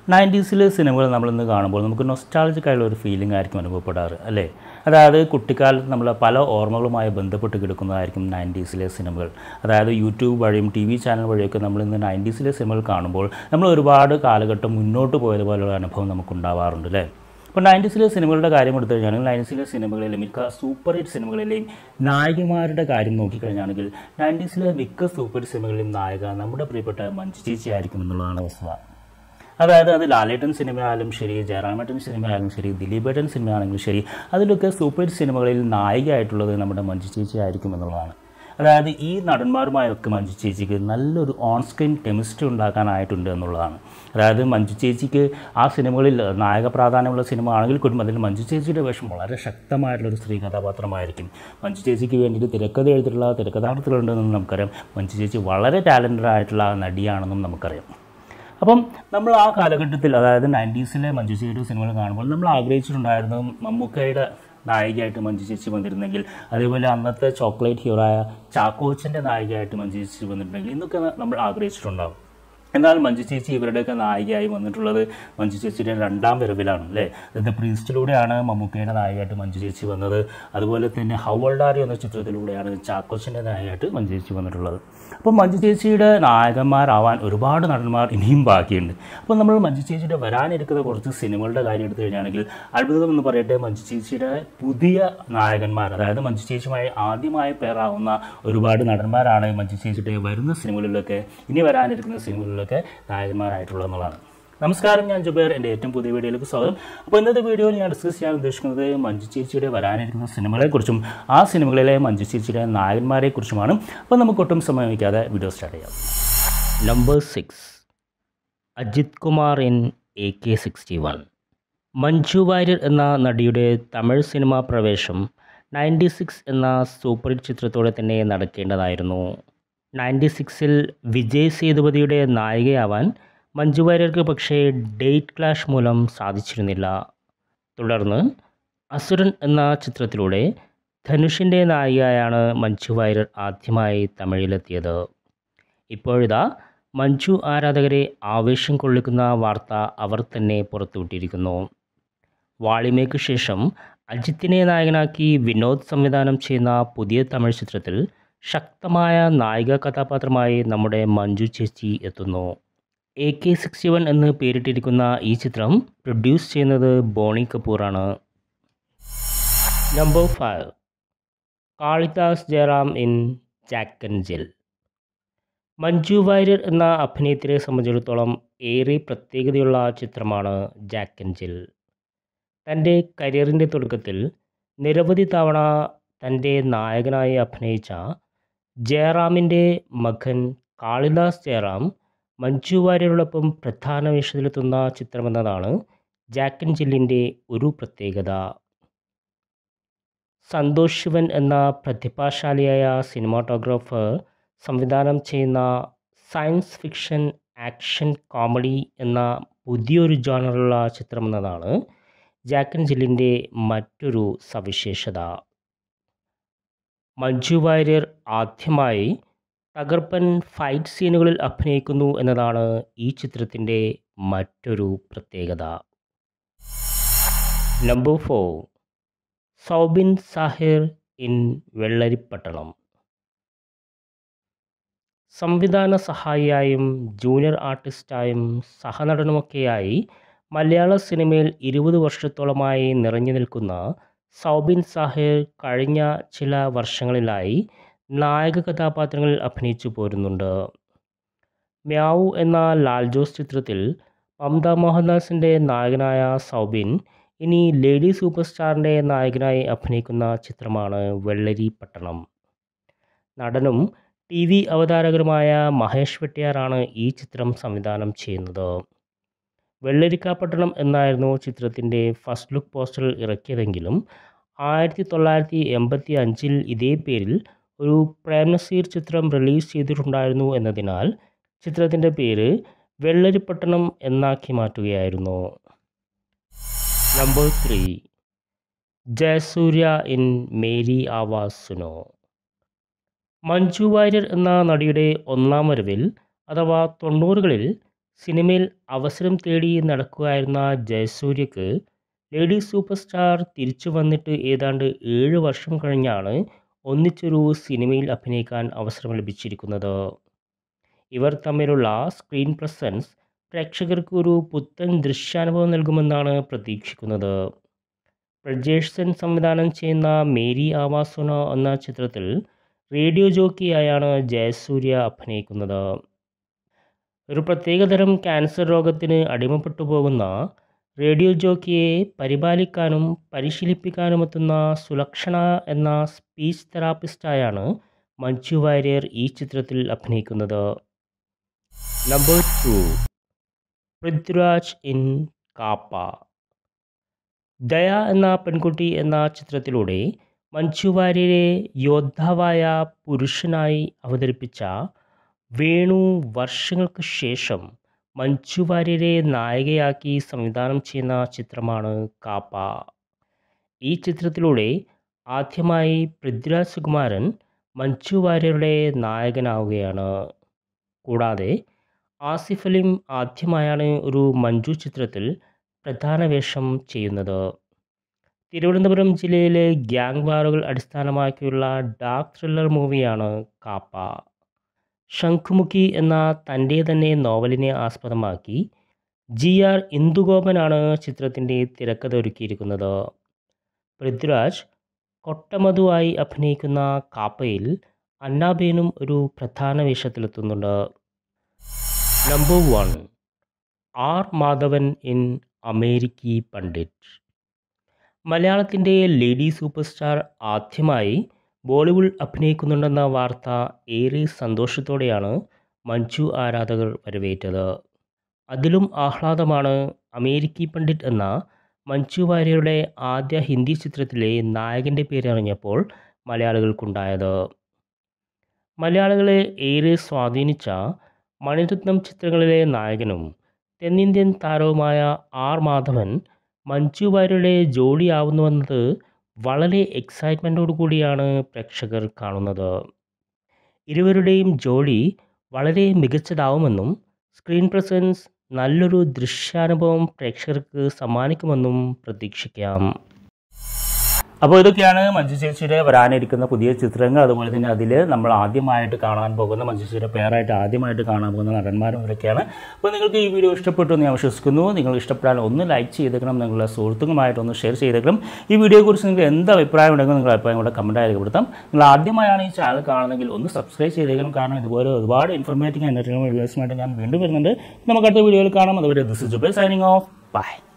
നയൻറ്റീസിലെ സിനിമകൾ നമ്മളിന്ന് കാണുമ്പോൾ നമുക്ക് നൊസ്റ്റാളജിക് ആയിട്ടുള്ള ഒരു ഫീലിംഗ് ആയിരിക്കും അനുഭവപ്പെടാറ് അല്ലേ അതായത് കുട്ടിക്കാലത്ത് നമ്മൾ പല ഓർമ്മകളുമായി ബന്ധപ്പെട്ട് കിടക്കുന്നതായിരിക്കും നയൻറ്റീസിലെ സിനിമകൾ അതായത് യൂട്യൂബ് വഴിയും ടി വി ചാനൽ വഴിയൊക്കെ നമ്മൾ ഇന്ന് നയൻറ്റീസിലെ സിനിമകൾ കാണുമ്പോൾ നമ്മൾ ഒരുപാട് കാലഘട്ടം മുന്നോട്ട് പോയതുപോലുള്ള അനുഭവം നമുക്കുണ്ടാവാറുണ്ട് അല്ലേ ഇപ്പോൾ നയൻറ്റീസിലെ സിനിമകളുടെ കാര്യം എടുത്തു കഴിഞ്ഞാൽ നയൻറ്റീസിലെ സിനിമകളിലെ മിക്ക സൂപ്പർ ഹിറ്റ് സിനിമകളിലെയും നായികമാരുടെ കാര്യം നോക്കിക്കഴിഞ്ഞാണെങ്കിൽ നയൻറ്റീസിലെ മിക്ക സൂപ്പർ ഹിറ്റ് സിനിമകളിലെയും നായിക നമ്മുടെ പ്രിയപ്പെട്ട മഞ്ജു ചേച്ചി ആയിരിക്കും എന്നുള്ളതാണ് വസ്തുത അതായത് അത് ലാലേട്ടൻ സിനിമയായാലും ശരി ജയറാമേട്ടൻ സിനിമയായാലും ശരി ദിലീപേട്ടൻ സിനിമയാണെങ്കിലും ശരി അതിലൊക്കെ സൂപ്പർ ഹിറ്റ് സിനിമകളിൽ നായികയായിട്ടുള്ളത് നമ്മുടെ മഞ്ജു ചേച്ചി ആയിരിക്കും എന്നുള്ളതാണ് അതായത് ഈ നടന്മാരുമായൊക്കെ മഞ്ജു ചേച്ചിക്ക് നല്ലൊരു ഓൺ സ്ക്രീൻ കെമിസ്ട്രി ഉണ്ടാക്കാനായിട്ടുണ്ട് എന്നുള്ളതാണ് അതായത് മഞ്ജു ചേച്ചിക്ക് ആ സിനിമകളിൽ നായക പ്രാധാന്യമുള്ള സിനിമ ആണെങ്കിൽ കൂടി അതിൽ മഞ്ജു ചേച്ചിയുടെ വേഷം വളരെ ശക്തമായിട്ടുള്ളൊരു സ്ത്രീ കഥാപാത്രമായിരിക്കും മഞ്ജു ചേച്ചിക്ക് വേണ്ടിയിട്ട് തിരക്കഥ എഴുതിയിട്ടുള്ള തിരക്കഥാർത്ഥത്തിലുണ്ടെന്നും നമുക്കറിയാം മഞ്ജു ചേച്ചി വളരെ ടാലൻറ്റഡ് ആയിട്ടുള്ള നടിയാണെന്നും നമുക്കറിയാം അപ്പം നമ്മൾ ആ കാലഘട്ടത്തിൽ അതായത് നയൻറ്റീസിലെ മഞ്ജു ചേച്ചിയുടെ സിനിമകൾ കാണുമ്പോൾ നമ്മൾ ആഗ്രഹിച്ചിട്ടുണ്ടായിരുന്നു മമ്മൂക്കയുടെ നായികയായിട്ട് മഞ്ജു ചേച്ചി വന്നിരുന്നെങ്കിൽ അതേപോലെ അന്നത്തെ ചോക്ലേറ്റ് ഹീറോയായ ചാക്കോച്ചൻ്റെ നായികയായിട്ട് മഞ്ജു ചേച്ചി വന്നിട്ടുണ്ടെങ്കിൽ എന്നൊക്കെ നമ്മൾ ആഗ്രഹിച്ചിട്ടുണ്ടാവും എന്നാൽ മഞ്ജു ചേച്ചി ഇവരുടെയൊക്കെ നായികയായി വന്നിട്ടുള്ളത് മഞ്ജു ചേച്ചിയുടെ രണ്ടാം വരവിലാണ് അല്ലേ ദ പ്രീസ്റ്റിലൂടെയാണ് മമ്മൂക്കയുടെ നായികയായിട്ട് മഞ്ജു ചേച്ചി വന്നത് അതുപോലെ തന്നെ ഹൗൾഡാരി എന്ന ചിത്രത്തിലൂടെയാണ് ചാക്കോച്ചൻ്റെ നായികയായിട്ട് മഞ്ജു ചേച്ചി വന്നിട്ടുള്ളത് അപ്പോൾ മഞ്ജു ചേച്ചിയുടെ നായകന്മാരാവാൻ ഒരുപാട് നടന്മാർ ഇനിയും ബാക്കിയുണ്ട് അപ്പോൾ നമ്മൾ മഞ്ജു ചേച്ചിയുടെ വരാനിരിക്കുന്ന കുറച്ച് സിനിമകളുടെ കാര്യം എടുത്തു കഴിഞ്ഞാണെങ്കിൽ അത്ഭുതം എന്ന് പറയട്ടെ മഞ്ജു ചേച്ചിയുടെ പുതിയ നായകന്മാർ അതായത് മഞ്ജു ചേച്ചിയുമായി ആദ്യമായി പേരാവുന്ന ഒരുപാട് നടന്മാരാണ് മഞ്ജു ചേച്ചിയുടെ വരുന്ന സിനിമകളിലൊക്കെ ഇനി വരാനിരിക്കുന്ന സിനിമകളിലൊക്കെ നായകന്മാരായിട്ടുള്ളതെന്നുള്ളതാണ് നമസ്കാരം ഞാൻ ജുബേർ എൻ്റെ ഏറ്റവും പുതിയ വീഡിയോയിലേക്ക് സ്വാഗതം അപ്പോൾ ഇന്നത്തെ വീഡിയോയിൽ ഞാൻ ഡിസ്കസ് ചെയ്യാൻ ഉദ്ദേശിക്കുന്നത് മഞ്ജു ചേച്ചിയുടെ വരാനിരിക്കുന്ന സിനിമകളെക്കുറിച്ചും ആ സിനിമകളിലെ മഞ്ജു ചേച്ചിയുടെ നായകന്മാരെക്കുറിച്ചുമാണ് അപ്പോൾ നമുക്ക് ഒട്ടും സമയം വയ്ക്കാതെ വീഡിയോ സ്റ്റാർട്ട് ചെയ്യാം number six Ajith Kumar in A K sixty one Manju Warrier എന്ന നടിയുടെ തമിഴ് സിനിമാ പ്രവേശം നയൻറ്റി സിക്സ് എന്ന സൂപ്പർ ഹിറ്റ് ചിത്രത്തോടെ തന്നെ നടക്കേണ്ടതായിരുന്നു നയൻറ്റി സിക്സിൽ വിജയ് സേതുപതിയുടെ നായികയാവാൻ മഞ്ജു വാര്യർക്ക് പക്ഷേ ഡേറ്റ് ക്ലാഷ് മൂലം സാധിച്ചിരുന്നില്ല തുടർന്ന് അസുരൻ എന്ന ചിത്രത്തിലൂടെ ധനുഷിൻ്റെ നായികയായാണ് മഞ്ജു വാര്യർ ആദ്യമായി തമിഴിലെത്തിയത് ഇപ്പോഴിതാ മഞ്ജു ആരാധകരെ ആവേശം കൊള്ളിക്കുന്ന വാർത്ത അവർ തന്നെ പുറത്തുവിട്ടിരിക്കുന്നു വാളിമയ്ക്ക് ശേഷം അജിത്തിനെ നായകനാക്കി വിനോദ് സംവിധാനം ചെയ്യുന്ന പുതിയ തമിഴ് ചിത്രത്തിൽ ശക്തമായ നായിക കഥാപാത്രമായി നമ്മുടെ മഞ്ജു ചേച്ചി എത്തുന്നു എ കെ സിക്സ്റ്റി വൺ എന്ന് പേരിട്ടിരിക്കുന്ന ഈ ചിത്രം പ്രൊഡ്യൂസ് ചെയ്യുന്നത് ബോണി കപൂറാണ് number five Kalidas Jayaram in Jack and Jill Manju Warrier എന്ന അഭിനേത്രിയെ സംബന്ധിച്ചിടത്തോളം ഏറെ പ്രത്യേകതയുള്ള ചിത്രമാണ് ജാക്ക് ആൻഡ് ജിൽ തൻ്റെ കരിയറിൻ്റെ തുടക്കത്തിൽ നിരവധി തവണ തൻ്റെ നായകനായി അഭിനയിച്ച ജയറാമിൻ്റെ മകൻ കാളിദാസ് ജയറാം മഞ്ജു വാര്യരോടൊപ്പം പ്രധാന വേഷത്തിലെത്തുന്ന ചിത്രമെന്നതാണ് ജാക്ക് ആൻഡ് ജില്ലിൻ്റെ ഒരു പ്രത്യേകത സന്തോഷ് ശിവൻ എന്ന പ്രതിഭാശാലിയായ സിനിമാറ്റോഗ്രാഫർ സംവിധാനം ചെയ്യുന്ന സയൻസ് ഫിക്ഷൻ ആക്ഷൻ കോമഡി എന്ന പുതിയൊരു ജോണറുള്ള ചിത്രമെന്നതാണ് ജാക്ക് ആൻഡ് ജില്ലിൻ്റെ മറ്റൊരു സവിശേഷത മഞ്ജു വാര്യർ ആദ്യമായി തകർപ്പൻ ഫൈറ്റ് സീനുകളിൽ അഭിനയിക്കുന്നു എന്നതാണ് ഈ ചിത്രത്തിൻ്റെ മറ്റൊരു പ്രത്യേകത number four Soubin Shahir in Vellaripattanam സംവിധാന സഹായിയായും ജൂനിയർ ആർട്ടിസ്റ്റായും സഹനടനുമൊക്കെയായി മലയാള സിനിമയിൽ ഇരുപത് വർഷത്തോളമായി നിറഞ്ഞു നിൽക്കുന്ന സൗബിൻ സാഹിർ കഴിഞ്ഞ ചില വർഷങ്ങളിലായി നായക കഥാപാത്രങ്ങളിൽ അഭിനയിച്ചു പോരുന്നുണ്ട് മ്യാവു എന്ന ലാൽ ജോസ് ചിത്രത്തിൽ മമത മോഹൻദാസിൻ്റെ നായകനായ സൗബിൻ ഇനി ലേഡി സൂപ്പർ സ്റ്റാറിൻ്റെ നായകനായി അഭിനയിക്കുന്ന ചിത്രമാണ് വെള്ളരി പട്ടണം നടനും ടി വി അവതാരകരുമായ മഹേഷ് വെട്ടിയാറാണ് ഈ ചിത്രം സംവിധാനം ചെയ്യുന്നത് വെള്ളരിക്കാപ്പട്ടണം എന്നായിരുന്നു ചിത്രത്തിൻ്റെ ഫസ്റ്റ് ലുക്ക് പോസ്റ്ററിൽ ഇറക്കിയതെങ്കിലും ആയിരത്തി തൊള്ളായിരത്തി എൺപത്തി അഞ്ചിൽ ഇതേ പേരിൽ ഒരു പ്രേംനസീർ ചിത്രം റിലീസ് ചെയ്തിട്ടുണ്ടായിരുന്നു എന്നതിനാൽ ചിത്രത്തിൻ്റെ പേര് വെള്ളരിപ്പട്ടണം എന്നാക്കി മാറ്റുകയായിരുന്നു number three Jayasurya in Meri Awaz Suno Manju Warrier എന്ന നടിയുടെ ഒന്നാം വരവിൽ അഥവാ തൊണ്ണൂറുകളിൽ സിനിമയിൽ അവസരം തേടി നടക്കുകയായിരുന്ന ജയസൂര്യക്ക് ലേഡി സൂപ്പർ സ്റ്റാർ തിരിച്ചു വന്നിട്ട് ഏതാണ്ട് ഏഴ് വർഷം കഴിഞ്ഞാണ് ഒന്നിച്ചൊരു സിനിമയിൽ അഭിനയിക്കാൻ അവസരം ലഭിച്ചിരിക്കുന്നത് ഇവർ തമ്മിലുള്ള സ്ക്രീൻ പ്രസൻസ് പ്രേക്ഷകർക്ക് ഒരു പുത്തൻ ദൃശ്യാനുഭവം നൽകുമെന്നാണ് പ്രതീക്ഷിക്കുന്നത് പ്രജേഷ് സെൻ സംവിധാനം ചെയ്യുന്ന മേരി ആവാസുന എന്ന ചിത്രത്തിൽ റേഡിയോ ജോക്കിയായാണ് ജയസൂര്യ അഭിനയിക്കുന്നത് ഒരു പ്രത്യേകതരം ക്യാൻസർ രോഗത്തിന് അടിമപ്പെട്ടു പോകുന്ന റേഡിയോ ജോക്കിയെ പരിപാലിക്കാനും പരിശീലിപ്പിക്കാനുമെത്തുന്ന സുലക്ഷണ എന്ന സ്പീച്ച് തെറാപ്പിസ്റ്റായാണ് മഞ്ജു വാര്യർ ഈ ചിത്രത്തിൽ അഭിനയിക്കുന്നത് number two Prithviraj in Kaapa Daya എന്ന പെൺകുട്ടി എന്ന ചിത്രത്തിലൂടെ മഞ്ജു വാര്യരെ യോദ്ധാവായ പുരുഷനായി അവതരിപ്പിച്ച വേണു വർഷങ്ങൾക്ക് ശേഷം മഞ്ജു വാര്യരെ നായികയാക്കി സംവിധാനം ചെയ്യുന്ന ചിത്രമാണ് കാപ്പ ഈ ചിത്രത്തിലൂടെ ആദ്യമായി പൃഥ്വിരാജ് സുകുമാരൻ മഞ്ജു വാര്യരുടെ നായകനാവുകയാണ് കൂടാതെ ആസിഫ് അലിം ആദ്യമായാണ് ഒരു മഞ്ജു ചിത്രത്തിൽ പ്രധാന വേഷം ചെയ്യുന്നത് തിരുവനന്തപുരം ജില്ലയിലെ ഗ്യാങ് വാറുകൾ അടിസ്ഥാനമാക്കിയുള്ള ഡാർക്ക് ത്രില്ലർ മൂവിയാണ് കാപ്പ ശംഖുമുഖി എന്ന തൻ്റെ തന്നെ നോവലിനെ ആസ്പദമാക്കി ജി ആർ ഇന്ദുഗോപനാണ് ചിത്രത്തിൻ്റെ തിരക്കഥ ഒരുക്കിയിരിക്കുന്നത് പൃഥ്വിരാജ് കൊട്ടമധുവായി അഭിനയിക്കുന്ന കാപ്പയിൽ അന്നാബേനും ഒരു പ്രധാന വേഷത്തിലെത്തുന്നുണ്ട് number one R Madhavan in Ameriki Pandit മലയാളത്തിൻ്റെ ലേഡി സൂപ്പർ സ്റ്റാർ ആദ്യമായി ബോളിവുഡ് അഭിനയിക്കുന്നുണ്ടെന്ന വാർത്ത ഏറെ സന്തോഷത്തോടെയാണ് മഞ്ജു ആരാധകർ വരവേറ്റത് അതിലും ആഹ്ലാദമാണ് അമേരിക്കി പണ്ഡിറ്റ് എന്ന മഞ്ജു വാര്യരുടെ ആദ്യ ഹിന്ദി ചിത്രത്തിലെ നായകൻ്റെ പേരറിഞ്ഞപ്പോൾ മലയാളികൾക്കുണ്ടായത് മലയാളികളെ ഏറെ സ്വാധീനിച്ച മണിരത്നം ചിത്രങ്ങളിലെ നായകനും തെന്നിന്ത്യൻ താരവുമായ ആർ മാധവൻ മഞ്ജു വാര്യരുടെ ജോഡിയാവുന്നുവെന്നത് വളരെ എക്സൈറ്റ്മെൻറ്റോടു കൂടിയാണ് പ്രേക്ഷകർ കാണുന്നത് ഇരുവരുടെയും ജോഡി വളരെ മികച്ചതാവുമെന്നും സ്ക്രീൻ പ്രസൻസ് നല്ലൊരു ദൃശ്യാനുഭവം പ്രേക്ഷകർക്ക് സമ്മാനിക്കുമെന്നും പ്രതീക്ഷിക്കാം അപ്പോൾ ഇതൊക്കെയാണ് മഞ്ജു ചേച്ചിയുടെ വരാനിരിക്കുന്ന പുതിയ ചിത്രങ്ങൾ അതുപോലെ തന്നെ അതിൽ നമ്മൾ ആദ്യമായിട്ട് കാണാൻ പോകുന്ന മഞ്ജു ചേച്ചിയുടെ പേരായിട്ട് ആദ്യമായിട്ട് കാണാൻ പോകുന്ന നടന്മാരും ഇവരൊക്കെയാണ് അപ്പോൾ നിങ്ങൾക്ക് ഈ വീഡിയോ ഇഷ്ടപ്പെട്ടു എന്ന് ഞാൻ വിശ്വസിക്കുന്നു നിങ്ങൾ ഇഷ്ടപ്പെട്ടാൽ ഒന്ന് ലൈക്ക് ചെയ്തേക്കണം നിങ്ങളുടെ സുഹൃത്തുക്കളുമായിട്ട് ഒന്ന് ഷെയർ ചെയ്തേക്കണം ഈ വീഡിയോയെക്കുറിച്ച് നിങ്ങൾക്ക് എന്ത് അഭിപ്രായം ഉണ്ടെങ്കിൽ നിങ്ങൾ അഭിപ്രായം കൂടെ കമൻറ്റായി രേഖപ്പെടുത്താം നിങ്ങൾ ആദ്യമായാണ് ഈ ചാനൽ കാണുന്നതെങ്കിൽ ഒന്ന് സബ്സ്ക്രൈബ് ചെയ്തേക്കണം കാരണം ഇതുപോലെ ഒരുപാട് ഇൻഫർമേറ്റീവ് എൻ്റർടൈൻമെൻറ്റ് വീഡിയോസുമായിട്ട് ഞാൻ വീണ്ടും വരുന്നുണ്ട് നമുക്ക് അടുത്ത വീഡിയോയിൽ കാണാം അതുവരെ ദിസ് ഇസ് ജുബൈ സൈനിങ് ഓഫ് ബൈ